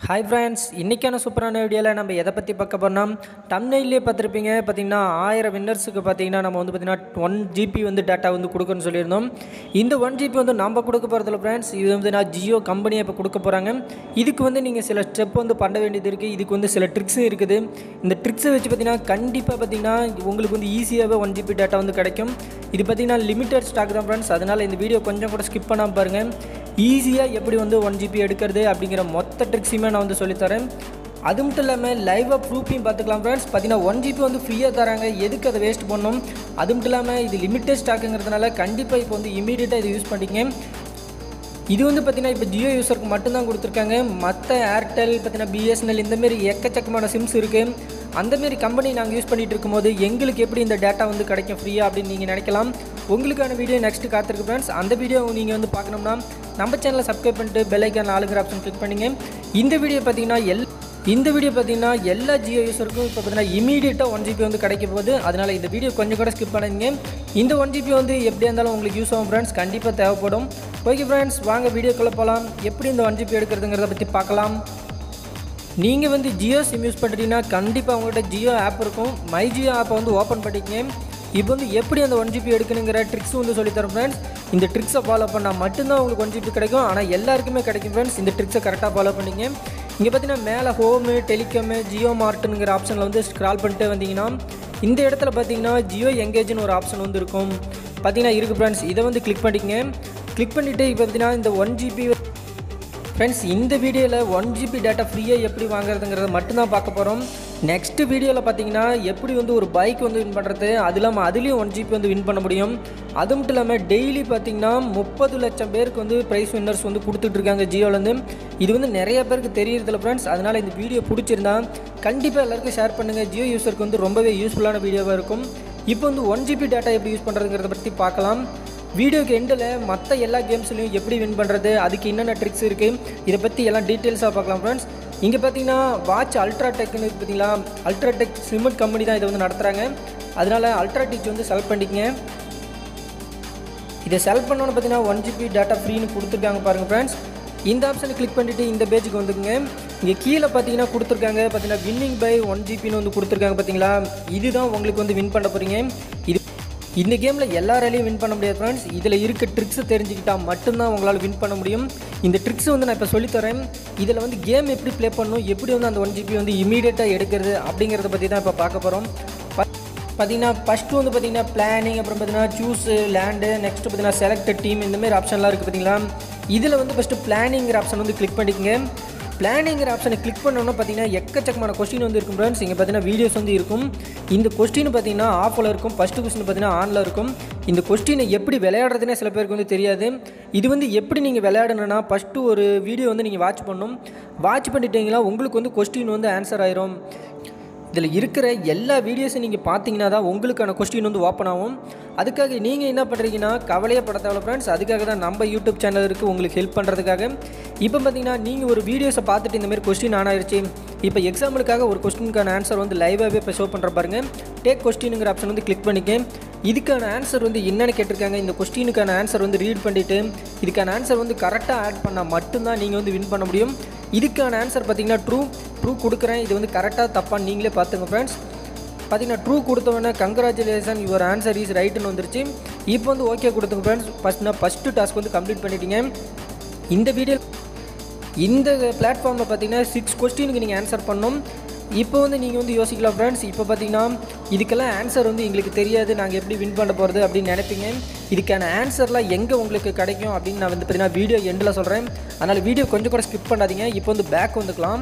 hi friends இன்றைக்கான சூப்பரான வீடியோவில் நம்ம எதை பற்றி பார்க்க போறோம்னா டம்னைல்லே பார்த்துருப்பீங்க பார்த்தீங்கன்னா ஆயிரம் வின்னர்ஸுக்கு பார்த்தீங்கன்னா நம்ம வந்து பார்த்தீங்கன்னா ஒன் ஜிபி வந்து டேட்டா வந்து கொடுக்கணும்னு சொல்லியிருந்தோம் இந்த ஒன் ஜிபி வந்து நம்ம கொடுக்க போகிறதில்ல ஃப்ரெண்ட்ஸ் இது வந்து நான் ஜியோ கம்பெனியை இப்போ கொடுக்க போகிறாங்க இதுக்கு வந்து நீங்கள் சில ஸ்டெப் வந்து பண்ண வேண்டியது இருக்குது இதுக்கு வந்து சில ட்ரிக்ஸும் இருக்குது இந்த ட்ரிக்ஸை வச்சு பார்த்தீங்கன்னா கண்டிப்பாக பார்த்தீங்கன்னா உங்களுக்கு வந்து ஈஸியாகவே ஒன் ஜிபி டேட்டா வந்து கிடைக்கும் இது பார்த்தீங்கன்னா லிமிட்டட் ஸ்டாக் தான் ஃப்ரெண்ட்ஸ் அதனால் இந்த வீடியோ கொஞ்சம் கூட ஸ்கிப் பண்ணாமல் பாருங்கள் ஈஸியாக எப்படி வந்து ஒன் ஜிபி எடுக்கிறது அப்படிங்கிற மொத்த ட்ரிக்ஸையுமே நான் வந்து சொல்லித்தரேன் அது மட்டும் இல்லாமல் லைவாக ப்ரூஃபையும் பார்த்துக்கலாம் ஃப்ரெண்ட்ஸ் பார்த்தீங்கன்னா ஒன் ஜிபி வந்து ஃப்ரீயாக தராங்க எதுக்கு அதை வேஸ்ட் பண்ணணும் அது மட்டும் இல்லாமல் இது லிமிட்டட் ஸ்டாக்குங்கிறதுனால கண்டிப்பாக இப்போ வந்து இமீடியட்டாக இதை யூஸ் பண்ணிங்க இது வந்து பார்த்தீங்கன்னா இப்போ ஜியோ யூஸருக்கு மட்டும்தான் கொடுத்துருக்காங்க மற்ற ஏர்டெல் பார்த்தீங்கன்னா பிஎஸ்என்எல் இந்தமாரி எக்கச்சக்கமான சிம்ஸ் இருக்குது அந்தமாரி கம்பெனி நாங்கள் யூஸ் பண்ணிகிட்டு இருக்கும்போது எங்களுக்கு எப்படி இந்த டேட்டா வந்து கிடைக்கும் ஃப்ரீயாக அப்படின்னு நீங்கள் நினைக்கலாம் உங்களுக்கான வீடியோ நெக்ஸ்ட் காத்திருக்கு ஃப்ரெண்ட்ஸ் அந்த வீடியோ நீங்கள் வந்து பார்க்கணும்னா நம்ம சேனலை சப்ஸ்கிரைப் பண்ணிட்டு பெல் ஐக்கான் ஆளுங்கிற ஆப்ஷன் கிளிக் பண்ணிங்க இந்த வீடியோ பார்த்தீங்கன்னா எல் இந்த வீடியோ பார்த்தீங்கன்னா எல்லா ஜியோ யூஸருக்கும் இப்போ பார்த்தீங்கன்னா இமீடியட்டாக ஒன் ஜிபி வந்து கிடைக்க போகுது அதனால் இந்த வீடியோ கொஞ்சம் கூட ஸ்கிப் பண்ணாதீங்க இந்த ஒன் ஜிபி வந்து எப்படியா இருந்தாலும் உங்களுக்கு யூஸ் ஆகும் ஃப்ரெண்ட்ஸ் கண்டிப்பாக தேவைப்படும் ஓகே ஃப்ரெண்ட்ஸ் வாங்க வீடியோக்குள்ளே போகலாம் எப்படி இந்த ஒன் ஜிபி எடுக்கிறதுங்கிறத பற்றி பார்க்கலாம் நீங்கள் வந்து ஜியோ சிம் யூஸ் பண்ணுறீங்கன்னா கண்டிப்பாக உங்கள்கிட்ட ஜியோ ஆப் இருக்கும் மை ஜியோ ஆப்பை வந்து ஓப்பன் பண்ணிக்கங்க இப்போ வந்து எப்படி அந்த ஒன் ஜிபி எடுக்கணுங்கிற ட்ரிக்ஸ் வந்து சொல்லித்தரேன் ஃப்ரெண்ட்ஸ் இந்த ட்ரிக்ஸை ஃபாலோ பண்ணால் மட்டும்தான் உங்களுக்கு ஒன் ஜிபி கிடைக்கும் ஆனால் எல்லாருக்குமே கிடைக்கும் ஃப்ரெண்ட்ஸ் இந்த ட்ரிக்ஸை கரெக்டாக ஃபாலோ பண்ணிங்க இங்கே பார்த்தீங்கன்னா மேலே ஹோமு டெலிகாமு ஜியோ மார்ட்டுங்கிற ஆப்ஷனில் வந்து ஸ்க்ரால் பண்ணிட்டு வந்தீங்கன்னா இந்த இடத்துல பார்த்தீங்கன்னா ஜியோ எங்கேஜ்னு ஒரு ஆப்ஷன் வந்து இருக்கும் பார்த்தீங்கன்னா இருக்குது ஃப்ரெண்ட்ஸ் இதை வந்து கிளிக் பண்ணிக்கங்க கிளிக் பண்ணிவிட்டு இப்போ பார்த்தீங்கன்னா இந்த ஒன் ஜிபி ஃப்ரெண்ட்ஸ் இந்த வீடியோவில் ஒன் ஜிபி டேட்டா ஃப்ரீயாக எப்படி வாங்குறதுங்கிறத மட்டும்தான் பார்க்க போகிறோம் நெக்ஸ்ட் வீடியோவில் பார்த்தீங்கன்னா எப்படி வந்து ஒரு பைக் வந்து வின் பண்ணுறது அது இல்லாமல் அதுலேயும் ஒன் ஜிபி வந்து வின் பண்ண முடியும் அது மட்டும் இல்லாமல் டெய்லி பார்த்தீங்கன்னா முப்பது லட்சம் பேருக்கு வந்து ப்ரைஸ் வின்னர்ஸ் வந்து கொடுத்துட்ருக்காங்க ஜியோலேருந்து இது வந்து நிறைய பேருக்கு தெரியறதில்ல ஃப்ரெண்ட்ஸ் அதனால் இந்த வீடியோ பிடிச்சிருந்தா கண்டிப்பாக எல்லாருக்கும் ஷேர் பண்ணுங்கள் ஜியோ யூஸருக்கு வந்து ரொம்பவே யூஸ்ஃபுல்லான வீடியோவாக இருக்கும் இப்போ வந்து ஒன் ஜிபி டேட்டா எப்படி யூஸ் பண்ணுறதுங்கிறத பற்றி பார்க்கலாம் வீடியோக்கு எண்டில் மற்ற எல்லா கேம்ஸ்லையும் எப்படி வின் பண்ணுறது அதுக்கு என்னென்ன ட்ரிக்ஸ் இருக்குது இதை பற்றி எல்லாம் டீட்டெயில்ஸாக பார்க்கலாம் ஃப்ரெண்ட்ஸ் இங்கே பார்த்தீங்கன்னா வாட்ச் அல்ட்ரா டெக்னு பார்த்தீங்களா அல்ட்ரா டெக் சிமெண்ட் கம்பெனி தான் இதை வந்து நடத்துகிறாங்க அதனால் அல்ட்ரா டெக் வந்து செலக்ட் பண்ணிக்கங்க இதை செலக்ட் பண்ணோன்னு பார்த்தீங்கன்னா ஒன் ஜிபி டேட்டா ஃப்ரீன்னு கொடுத்துருக்காங்க பாருங்கள் ஃப்ரெண்ட்ஸ் இந்த ஆப்ஷனை கிளிக் பண்ணிவிட்டு இந்த பேஜுக்கு வந்துக்குங்க இங்கே கீழே பார்த்தீங்கன்னா கொடுத்துருக்காங்க பார்த்தீங்கன்னா வின்னிங் பை ஒன் ஜிபின்னு வந்து கொடுத்துருக்காங்க பார்த்தீங்களா இதுதான் உங்களுக்கு வந்து வின் பண்ண போகிறீங்க இது இந்த கேமில் எல்லாராலையும் வின் பண்ண முடியாது ஃப்ரெண்ட்ஸ் இதில் இருக்க ட்ரிக்ஸை தெரிஞ்சுக்கிட்டால் மட்டும்தான் உங்களால் வின் பண்ண முடியும் இந்த ட்ரிக்ஸ் வந்து நான் இப்போ சொல்லித்தரேன் இதில் வந்து கேம் எப்படி ப்ளே பண்ணணும் எப்படி வந்து அந்த ஒன் ஜிபி வந்து இமீடியட்டாக எடுக்கிறது அப்படிங்கிறத பற்றி தான் இப்போ பார்க்க போகிறோம் பார்த்தீங்கன்னா ஃபஸ்ட்டு வந்து பார்த்தீங்கன்னா பிளானிங் அப்புறம் பார்த்தீங்கன்னா சூஸ் லேண்டு நெக்ஸ்ட் பார்த்தீங்கன்னா செலக்டட் டீம் இந்தமாரி ஆப்ஷன்லாம் இருக்குது பார்த்தீங்களா இதில் வந்து ஃபஸ்ட்டு பிளானிங்கிற ஆப்ஷன் வந்து கிளிக் பண்ணிக்கங்க பிளானிங்கிற ஆப்ஷனை கிளிக் பண்ணோன்னா பார்த்தீங்கன்னா எக்கச்சக்கமான கொஸ்டின் வந்து இருக்கும் ஃப்ரெண்ட்ஸ் இங்கே பார்த்தீங்கன்னா வீடியோஸ் வந்து இருக்கும் இந்த கொஸ்டின் பார்த்தீங்கன்னா ஆஃபில் இருக்கும் ஃபஸ்ட்டு கொஸ்டின் பார்த்தீங்கன்னா ஆனில் இருக்கும் இந்த கொஸ்டினை எப்படி விளையாடுறதுனே சில பேருக்கு வந்து தெரியாது இது வந்து எப்படி நீங்கள் விளையாடணும்னா ஃபஸ்ட்டு ஒரு வீடியோ வந்து நீங்கள் வாட்ச் பண்ணணும் வாட்ச் பண்ணிட்டீங்களா உங்களுக்கு வந்து கொஸ்டின் வந்து ஆன்சர் ஆயிரும் இதில் இருக்கிற எல்லா வீடியோஸும் நீங்கள் பார்த்தீங்கன்னா தான் உங்களுக்கான கொஸ்டின் வந்து ஓப்பன் ஆகும் அதுக்காக நீங்கள் என்ன பண்ணுறீங்கன்னா கவலையே பட தேவை ஃப்ரெண்ட்ஸ் அதுக்காக தான் நம்ம யூடியூப் சேனல் இருக்குது உங்களுக்கு ஹெல்ப் பண்ணுறதுக்காக இப்போ பார்த்தீங்கன்னா நீங்கள் ஒரு வீடியோஸை பார்த்துட்டு இந்தமாரி கொஸ்டின் ஆன் ஆயிடுச்சு இப்போ எக்ஸாம்பிளுக்காக ஒரு கொஸ்டினுக்கான ஆன்சர் வந்து லைவாகவே இப்போ ஷோ பண்ணுற பாருங்க டேக் கொஸ்டினுங்கிற ஆப்ஷன் வந்து கிளிக் பண்ணிக்க இதுக்கான ஆன்சர் வந்து என்னென்னு கேட்டிருக்காங்க இந்த கொஸ்டினுக்கான ஆன்சர் வந்து ரீட் பண்ணிவிட்டு இதுக்கான ஆன்சர் வந்து கரெக்டாக ஆட் பண்ணால் மட்டும்தான் நீங்கள் வந்து வின் பண்ண முடியும் இதுக்கான ஆன்சர் பார்த்தீங்கன்னா ட்ரூ ட்ரூ கொடுக்குறேன் இது வந்து கரெக்டாக தப்பான்னு நீங்களே பார்த்துங்க ஃப்ரெண்ட்ஸ் பார்த்தீங்கன்னா ட்ரூ கொடுத்தவொடனே கங்க்ராச்சுலேஷன் யுவர் ஆன்சர் இஸ் ரைட்டுன்னு வந்துருச்சு இப்போ வந்து ஓகே கொடுத்துங்க ஃப்ரெண்ட்ஸ் ஃபஸ்ட்னா ஃபஸ்ட்டு டாஸ்க் வந்து கம்ப்ளீட் பண்ணிட்டீங்க இந்த வீடியோ இந்த பிளாட்ஃபார்மில் பார்த்தீங்கன்னா சிக்ஸ் கொஸ்டினுக்கு நீங்கள் ஆன்சர் பண்ணணும் இப்போ வந்து நீங்கள் வந்து யோசிக்கலாம் ஃப்ரெண்ட்ஸ் இப்போ பார்த்தீங்கன்னா இதுக்கெல்லாம் ஆன்சர் வந்து எங்களுக்கு தெரியாது நாங்கள் எப்படி வின் பண்ண போகிறது அப்படின்னு நினைப்பீங்க இதுக்கான ஆன்சர்லாம் எங்கே உங்களுக்கு கிடைக்கும் அப்படின்னு நான் வந்து பார்த்தீங்கன்னா வீடியோ எண்டில் சொல்கிறேன் அதனால் வீடியோ கொஞ்சம் கூட ஸ்கிப் பண்ணாதீங்க இப்போ வந்து பேக் வந்துக்கலாம்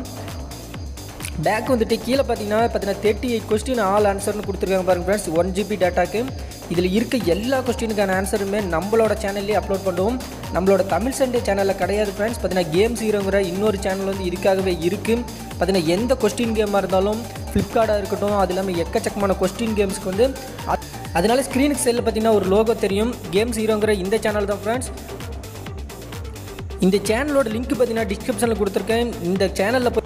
பேக் வந்துட்டு கீழே பார்த்தீங்கன்னா பார்த்தீங்கன்னா தேர்ட்டி எயிட் கொஸ்டின் ஆல் ஆன்சர்னு கொடுத்துருக்காங்க பாருங்க ஃப்ரெண்ட்ஸ் ஒன் ஜிபி டேட்டாக்கு இதில் இருக்க எல்லா கொஸ்டினுக்கான ஆன்சருமே நம்மளோட சேனல்லே அப்லோட் பண்ணுவோம் நம்மளோட தமிழ் சண்டே சேனலில் கிடையாது ஃப்ரெண்ட்ஸ் பார்த்தீங்கன்னா கேம்ஸ் ஹீரோங்கிற இன்னொரு சேனல் வந்து இதுக்காகவே இருக்குது பார்த்தீங்கன்னா எந்த கொஸ்டின் கேமாக இருந்தாலும் ஃப்ளிப்கார்ட்டாக இருக்கட்டும் அது இல்லாமல் எக்கச்சக்கமான கொஸ்டின் கேம்ஸ்க்கு வந்து அதனால ஸ்க்ரீனுக்கு செல்லில் பார்த்தீங்கன்னா ஒரு லோகோ தெரியும் கேம்ஸ் ஹீரோங்கிற இந்த சேனல் தான் ஃப்ரெண்ட்ஸ் இந்த சேனலோட லிங்க் பார்த்தீங்கன்னா டிஸ்கிரிப்ஷனில் கொடுத்துருக்கேன் இந்த சேனலில் போய்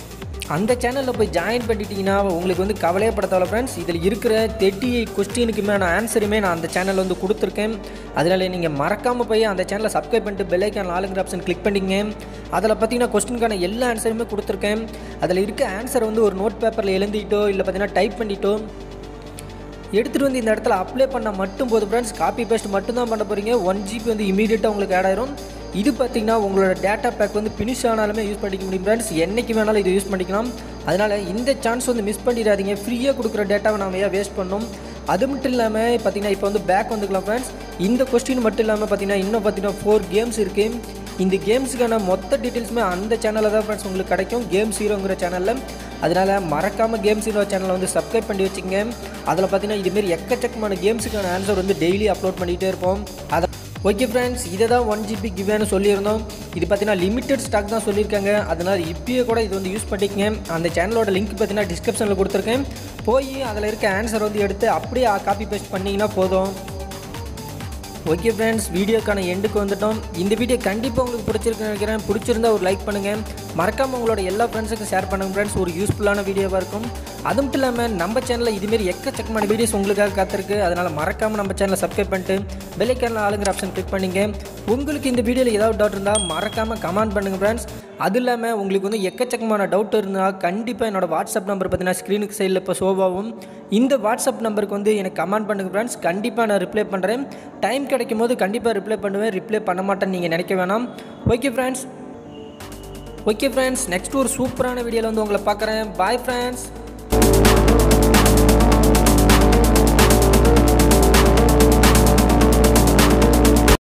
அந்த சேனலில் போய் ஜாயின் பண்ணிட்டீங்கன்னா உங்களுக்கு வந்து கவலையே பட தேவை ஃப்ரெண்ட்ஸ் இதில் இருக்கிற தேர்ட்டி எயிட் கொஸ்டினுக்குமே நான் ஆன்சருமே நான் அந்த சேனலில் வந்து கொடுத்துருக்கேன் அதனால் நீங்கள் மறக்காமல் போய் அந்த சேனலை சப்ஸ்கிரைப் பண்ணிட்டு பெல்லைக்கான ஆளுங்கிற ஆப்ஷன் கிளிக் பண்ணிங்க அதில் பார்த்தீங்கன்னா கொஸ்டினுக்கான எல்லா ஆன்சருமே கொடுத்துருக்கேன் அதில் இருக்க ஆன்சர் வந்து ஒரு நோட் பேப்பரில் எழுதிட்டோ இல்லை பார்த்தீங்கன்னா டைப் பண்ணிட்டோ எடுத்துகிட்டு வந்து இந்த இடத்துல அப்ளை பண்ணால் மட்டும் போதும் ஃப்ரெண்ட்ஸ் காப்பி பேஸ்ட் மட்டும் தான் பண்ண போகிறீங்க ஒன் ஜிபி வந்து இமீடியட்டாக உங்களுக்கு ஆட் ஆயிரும் இது பார்த்தீங்கன்னா உங்களோட டேட்டா பேக் வந்து ஃபினிஷ் ஆனாலுமே யூஸ் பண்ணிக்க முடியும் ஃப்ரெண்ட்ஸ் என்றைக்கு வேணாலும் இது யூஸ் பண்ணிக்கலாம் அதனால் இந்த சான்ஸ் வந்து மிஸ் பண்ணிடாதீங்க ஃப்ரீயாக கொடுக்குற டேட்டாவை நாம ஏன் வேஸ்ட் பண்ணோம் அது மட்டும் இல்லாமல் பார்த்தீங்கன்னா இப்போ வந்து பேக் வந்துக்கலாம் ஃப்ரெண்ட்ஸ் இந்த கொஸ்டின் மட்டும் இல்லாமல் பார்த்தீங்கன்னா இன்னும் பார்த்தீங்கன்னா ஃபோர் கேம்ஸ் இருக்குது இந்த கேம்ஸுக்கான மொத்த டீட்டெயில்ஸுமே அந்த சேனலில் தான் ஃப்ரெண்ட்ஸ் உங்களுக்கு கிடைக்கும் கேம் ஹீரோங்கிற சேனலில் அதனால் மறக்காமல் கேம்ஸ் ஹீரோ சேனலை வந்து சப்ஸ்கிரைப் பண்ணி வச்சுங்க அதில் பார்த்தீங்கன்னா இதுமாரி எக்கச்சக்கமான கேம்ஸுக்கான ஆன்சர் வந்து டெய்லி அப்லோட் பண்ணிகிட்டே இருப்போம் அதை ஓகே ஃப்ரெண்ட்ஸ் இதை தான் ஒன் ஜிபி கிவ்வேன்னு சொல்லியிருந்தோம் இது பார்த்தீங்கன்னா லிமிட்டட் ஸ்டாக் தான் சொல்லியிருக்காங்க அதனால் இப்பயே கூட இது வந்து யூஸ் பண்ணிக்கங்க அந்த சேனலோட லிங்க் பார்த்தீங்கன்னா டிஸ்கிரிப்ஷனில் கொடுத்துருக்கேன் போய் அதில் இருக்க ஆன்சர் வந்து எடுத்து அப்படியே காப்பி பேஸ்ட் பண்ணிங்கன்னா போதும் ஓகே ஃப்ரெண்ட்ஸ் வீடியோக்கான எண்டுக்கு வந்துட்டோம் இந்த வீடியோ கண்டிப்பாக உங்களுக்கு பிடிச்சிருக்குன்னு நினைக்கிறேன் பிடிச்சிருந்தா ஒரு லைக் பண்ணுங்கள் மறக்காமல் உங்களோட எல்லா ஃப்ரெண்ட்ஸுக்கும் ஷேர் பண்ணுங்கள் ஃப்ரெண்ட்ஸ் ஒரு யூஸ்ஃபுல்லான வீடியோவாக இருக்கும் அது மட்டும் இல்லாமல் நம்ம சேனலில் இதுமாரி எக்கச்சக்கமான வீடியோஸ் உங்களுக்காக காத்திருக்கு அதனால் மறக்காமல் நம்ம சேனலை சப்ஸ்கிரைப் பண்ணிட்டு பெல்லைக்கான ஆளுங்கிற ஆப்ஷன் கிளிக் பண்ணிங்க உங்களுக்கு இந்த வீடியோவில் ஏதாவது டவுட் இருந்தால் மறக்காமல் கமெண்ட் பண்ணுங்கள் ஃப்ரெண்ட்ஸ் அது இல்லாமல் உங்களுக்கு வந்து எக்கச்சக்கமான டவுட் இருந்தால் கண்டிப்பாக என்னோடய வாட்ஸ்அப் நம்பர் பார்த்தீங்கன்னா ஸ்க்ரீனுக்கு சைடில் இப்போ ஷோவாகும் இந்த வாட்ஸ்அப் நம்பருக்கு வந்து எனக்கு கமெண்ட் பண்ணுங்கள் ஃப்ரெண்ட்ஸ் கண்டிப்பாக நான் ரிப்ளை பண்ணுறேன் டைம் கிடைக்கும் போது கண்டிப்பாக ரிப்ளை பண்ணுவேன் ரிப்ளை பண்ண மாட்டேன்னு நீங்கள் நினைக்க வேணாம் okay friends okay friends next ஒரு சூப்பரான வீடியோவில் வந்து உங்களை பார்க்குறேன் பாய் ஃப்ரெண்ட்ஸ்